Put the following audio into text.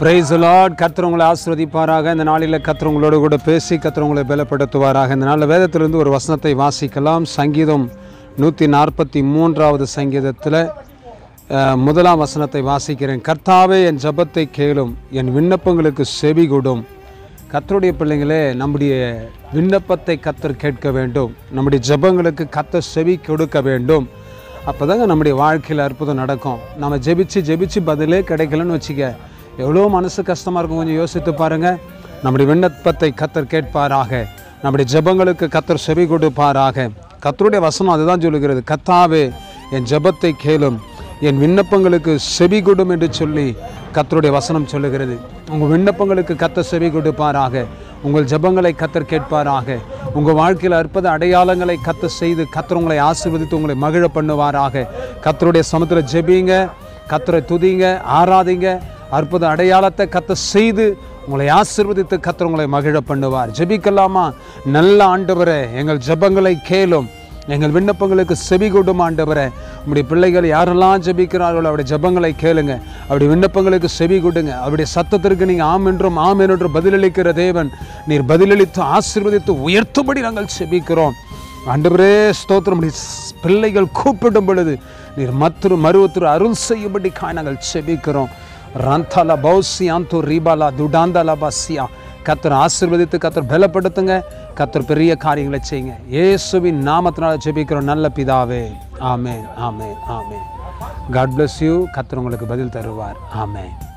price Lord கர்த்தர் உங்களை ஆசிர்வதிப்பாராக இந்த நாளில் கர்த்தர் உங்களோடு கூட பேசி கர்த்தர் உங்களை பலப்படுத்துவாராக இந்த நாளில் வேதத்திலிருந்து ஒரு வசனத்தை வாசிக்கலாம் சங்கீதம் நூற்றி நாற்பத்தி மூன்றாவது சங்கீதத்தில் அஹ், முதலாம் வசனத்தை வாசிக்கிறேன் கர்த்தாவே என் ஜெபத்தை கேளும் என் விண்ணப்பங்களுக்கு செவி கொடும் கர்த்தருடைய பிள்ளைங்களே நம்முடைய விண்ணப்பத்தை கத்தர் கேட்க வேண்டும் நம்முடைய ஜெபங்களுக்கு கத்தர் செவி கொடுக்க வேண்டும் அப்போதாங்க நம்முடைய வாழ்க்கையில் அற்புதம் நடக்கும் நம்ம ஜெபிச்சு ஜெபிச்சு பதிலே கிடைக்கலன்னு வச்சுக்க எவ்வளோ மனசு கஷ்டமாக இருக்கும் கொஞ்சம் யோசித்து பாருங்க நம்முடைய விண்ணப்பத்தை கத்தர் கேட்பாராக நம்முடைய ஜெபங்களுக்கு கத்தர் செவி கொடுப்பாராக கத்தருடைய வசனம் அதுதான் சொல்லுகிறது கத்தாவே என் ஜெபத்தை கேளும் என் விண்ணப்பங்களுக்கு செவி கொடும் என்று சொல்லி கத்தருடைய வசனம் சொல்லுகிறது உங்கள் விண்ணப்பங்களுக்கு கத்தர் செவி கொடுப்பாராக உங்கள் ஜெபங்களை கத்தர் கேட்பாராக உங்கள் வாழ்க்கையில் அற்புத அடையாளங்களை கத்தர் செய்து கத்தர் உங்களை ஆசீர்வதித்து உங்களை மகிழ பண்ணுவாராக கத்தருடைய சமத்தில் ஜெபிங்க கத்தரை துதிங்க ஆராதிங்க அற்புத அடையாளத்தை கத்த செய்து உங்களை ஆசீர்வதித்து கத்தர் உங்களை மகிழ பண்ணுவார் ஜெபிக்கலாமா நல்ல ஆண்டவரே எங்கள் ஜெபங்களை கேளும் எங்கள் விண்ணப்பங்களுக்கு செவி கொடும் ஆண்டவரே உம்முடைய பிள்ளைகள் யாரெல்லாம் ஜெபிக்கிறார்களோ அவருடைய ஜெபங்களை கேளுங்க அவருடைய விண்ணப்பங்களுக்கு செவி கொடுங்க அவருடைய சத்தத்திற்கு நீங்கள் ஆம் என்றும் ஆம் என்றும் பதிலளிக்கிற தேவன் நீர் பதிலளித்து ஆசீர்வதித்து உயர்த்தும்படி நாங்கள் செபிக்கிறோம் ஆண்டவரே ஸ்தோத்திரம் உம்முடைய ஸ்- பிள்ளைகள் கூப்பிடும் பொழுது நீர் மற்ற மருவத்திற்கு அருள் செய்யும்படிக்காய் நாங்கள் செபிக்கிறோம் ரந்தால பௌசியாந்து ரீபாலா துடாந்தாலா பசியா கத்தர் ஆசீர்வதித்து கத்தர் பலப்படுத்துங்க கத்தர் பெரிய காரியங்களை செய்யுங்க இயேசுவின் நாமத்தினால ஜெபிக்கிறோம் நல்ல பிதாவே ஆமென் ஆமென் ஆமென் காட் bless யூ கத்தர் உங்களுக்கு பதில் தருவார் ஆமென்